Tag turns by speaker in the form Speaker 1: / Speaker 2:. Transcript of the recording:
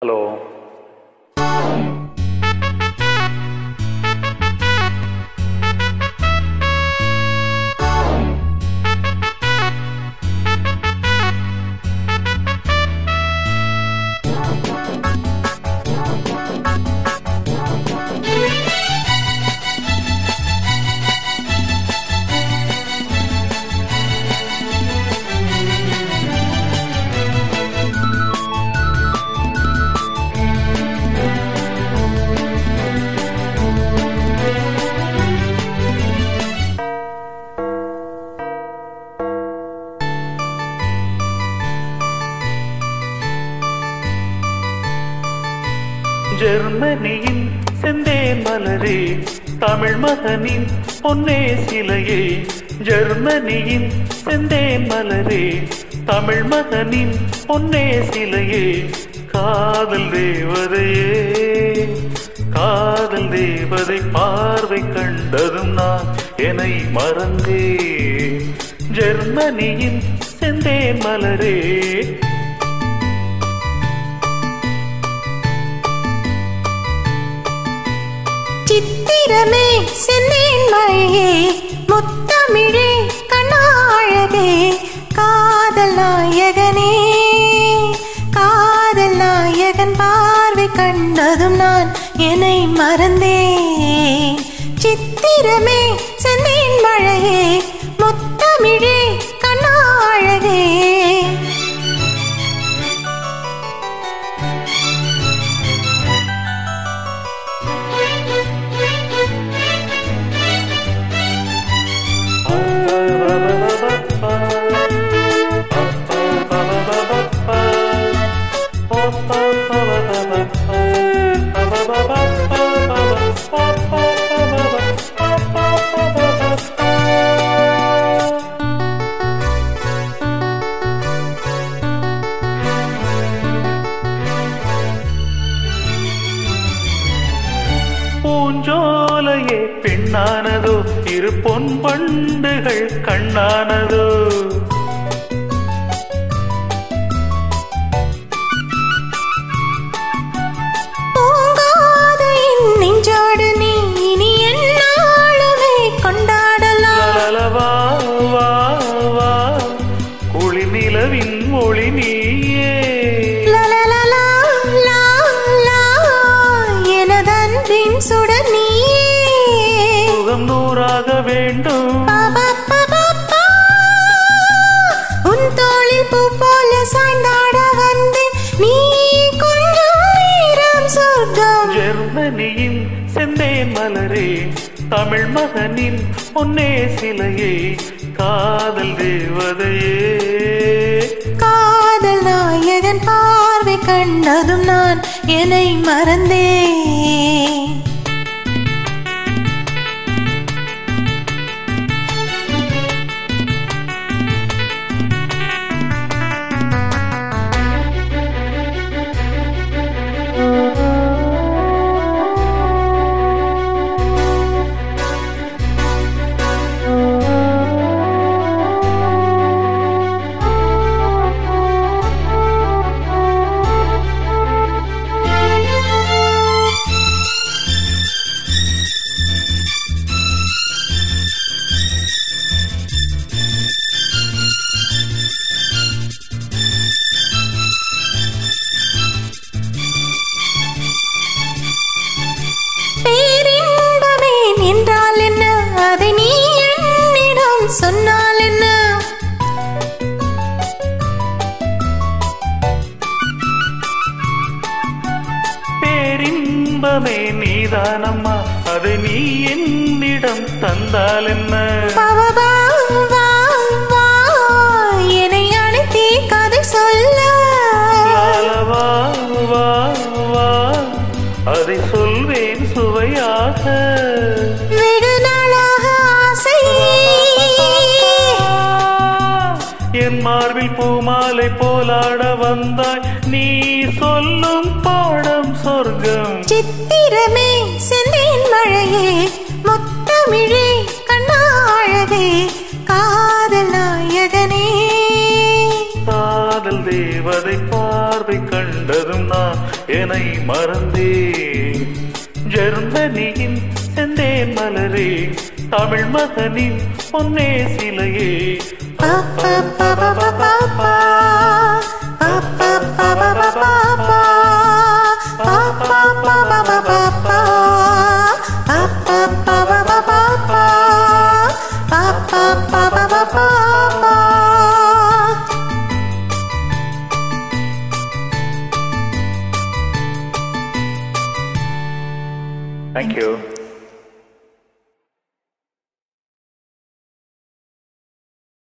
Speaker 1: Hello ஜெர்மனியின் செந்தேன் மலரே தமிழ் மகனின் பொன்னே சிலையே ஜெர்மனியின் செந்தேன் மலரே தமிழ் மகனின் பொன்னே சிலையே காதல் தேவதையே காதல் தேவதை பார்வை கண்டதும் நான் என்னை மறந்தேன் ஜெர்மனியின் செந்தேன் மலரே
Speaker 2: சித்திரமே சென்னேன் மழையே முத்தமிழே கண்ணாழகே காதல் நாயகனே காதல் நாயகன் பார்வை கண்டதும் நான் என்னை மறந்தேன் சித்திரமே சென்னேன் மழையே முத்தமிழே கண்ணாழகே
Speaker 1: பூஞ்சோலையே பெண்ணானதோ இரு பொன் பண்டுகள் கண்ணானதோ
Speaker 2: பூங்காதையின் நெஞ்சோடு நீ இனி எந்நாளுமே கொண்டாடலாம்
Speaker 1: லலவா வா வா குளி நிலவின் ஒளி நீயே
Speaker 2: லலலலா, லா, லா, எனதன்பின் சுடர் நீயே.
Speaker 1: சுகம் நூறாக வேண்டும்
Speaker 2: பபபபபா, உன் தோளில் பூ போல சாய்ந்தாட வந்தேன். நீ கொஞ்சம் நேரம் சொர்க்கம்.
Speaker 1: ஜெர்மனியின் செந்தேன் மலரே தமிழ் மகனின் பொன்னே சிலையே காதல் தேவதையே
Speaker 2: காதல் நாயகன் பார்வை கண்டதும் நான் என்னை மறந்தேன் பேரின்பமே என்றால் என்ன அதை நீ என்னிடம் சொன்னால் என்ன
Speaker 1: பேரின்பமே நீதானம்மா அதை நீ என்னிடம் தந்தால் என்ன
Speaker 2: பவபா, வா, வா, என்னை அழைத்தே கதை சொல்ல
Speaker 1: லாலவா, வா வா அதை சொல்வேன் சுவையாக
Speaker 2: வெகு நாளாக ஆசை
Speaker 1: என் மார்பில் பூமாலை போலாட வந்தாய் நீ சொல்லும் பாடம் சொர்க்கம்
Speaker 2: சித்திரமே செந்தேன் மழையே முத்தமிழே கண்ணாழகே காதல் நாயகனே
Speaker 1: காதல் தேவதை பார்வை கண்டதும் நான் என்னை மறந்தேன் ஜெர்மனியின் செந்தேன் மலரே தமிழ் மகனின் பொன்னே சிலையே தேங்க்யூ